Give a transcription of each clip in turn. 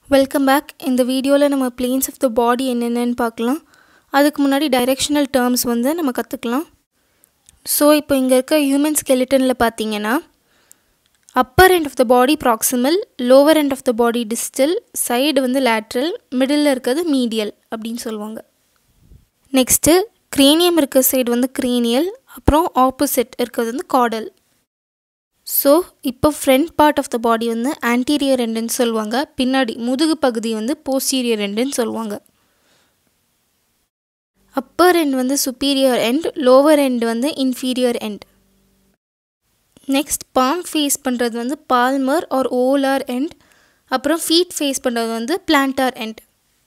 welcome back இந்த வீடியோவில் நம்ம பிளேன்ஸ் ஆஃப் த பாடி என்னென்னு பார்க்கலாம் அதுக்கு முன்னாடி டைரெக்ஷனல் டேர்ம்ஸ் வந்து நம்ம கற்றுக்கலாம் ஸோ இப்போ இங்கே இருக்க ஹியூமன் ஸ்கெலிட்டனில் பார்த்தீங்கன்னா upper end of the body proximal lower end of the body distal side வந்து லேட்ரல் மிடில் இருக்கிறது மீடியல் அப்படின்னு சொல்லுவாங்க நெக்ஸ்ட்டு கிரேனியம் இருக்க சைடு வந்து கிரேனியல் அப்புறம் ஆப்போசிட் இருக்கிறது வந்து காடல் ஸோ இப்போ front part of the body வந்து ஆன்டீரியர் எண்டுன்னு சொல்லுவாங்க பின்னாடி முதுகு பகுதி வந்து போஸ்டீரியர் எண்டுன்னு சொல்லுவாங்க அப்பர் எண்ட் வந்து சுப்பீரியர் எண்ட் லோவர் எண்ட் வந்து inferior end next palm face பண்ணுறது வந்து பால்மர் ஆர் ஓலார் எண்ட் அப்புறம் ஃபீட் ஃபேஸ் பண்ணுறது வந்து பிளான்டார் எண்ட்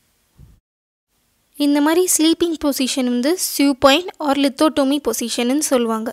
இந்த மாதிரி ஸ்லீப்பிங் பொசிஷன் வந்து சியூ பாயிண்ட் ஆர் லித்தோட்டோமி பொசிஷன்னு சொல்லுவாங்க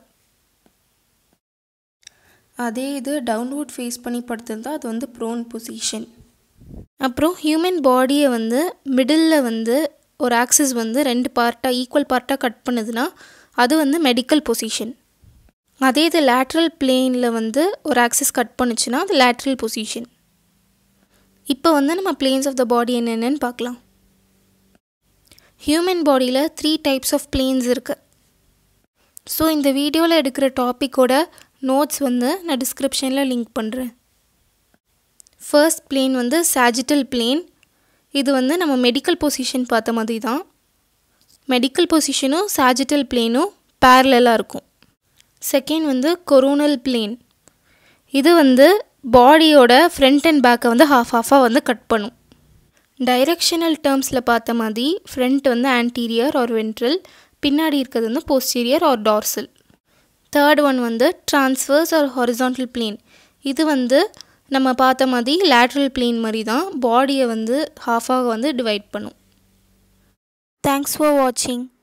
அதே இது டவுன்வுட் ஃபேஸ் பண்ணி படுத்திருந்தால் அது வந்து ப்ரோன் பொசிஷன் அப்புறம் ஹியூமன் பாடியை வந்து மிடில் வந்து ஒரு ஆக்சிஸ் வந்து ரெண்டு பார்ட்டாக ஈக்குவல் பார்ட்டாக கட் பண்ணுதுன்னா அது வந்து மெடிக்கல் பொசிஷன் அதே இது லேட்ரல் பிளேனில் வந்து ஒரு ஆக்சிஸ் கட் பண்ணுச்சுன்னா அது லேட்ரல் பொசிஷன் இப்போ வந்து நம்ம பிளேன்ஸ் ஆஃப் த பாடி என்னென்னு பார்க்கலாம் ஹியூமன் பாடியில் த்ரீ டைப்ஸ் ஆஃப் பிளேன்ஸ் இருக்குது ஸோ இந்த வீடியோவில் எடுக்கிற டாப்பிக்கோட நோட்ஸ் வந்து நான் டிஸ்கிரிப்ஷனில் லிங்க் பண்ணுறேன் ஃபர்ஸ்ட் பிளேன் வந்து சாஜிட்டல் பிளேன் இது வந்து நம்ம மெடிக்கல் பொசிஷன் பார்த்த மாதிரி தான் மெடிக்கல் பொசிஷனும் சாஜிட்டல் பிளேனும் பேரலாக இருக்கும் செகண்ட் வந்து கொரோனல் பிளேன் இது வந்து பாடியோட ஃப்ரண்ட் அண்ட் பேக்கை வந்து ஹாஃப் ஹாஃபாக வந்து கட் பண்ணும் டைரெக்ஷனல் டேர்ம்ஸில் பார்த்த மாதிரி ஃப்ரண்ட் வந்து ஆன்டீரியர் ஆர் வென்ட்ரல் பின்னாடி இருக்கிறது வந்து posterior or dorsal third one வந்து ட்ரான்ஸ்வர்ஸ் ஆர் ஹாரிசான்டல் பிளேன் இது வந்து நம்ம பார்த்த மாதிரி லேட்ரல் பிளேன் மாதிரி தான் பாடியை வந்து ஹாஃபாக வந்து டிவைட் பண்ணும் தேங்க்ஸ் ஃபார் வாட்சிங்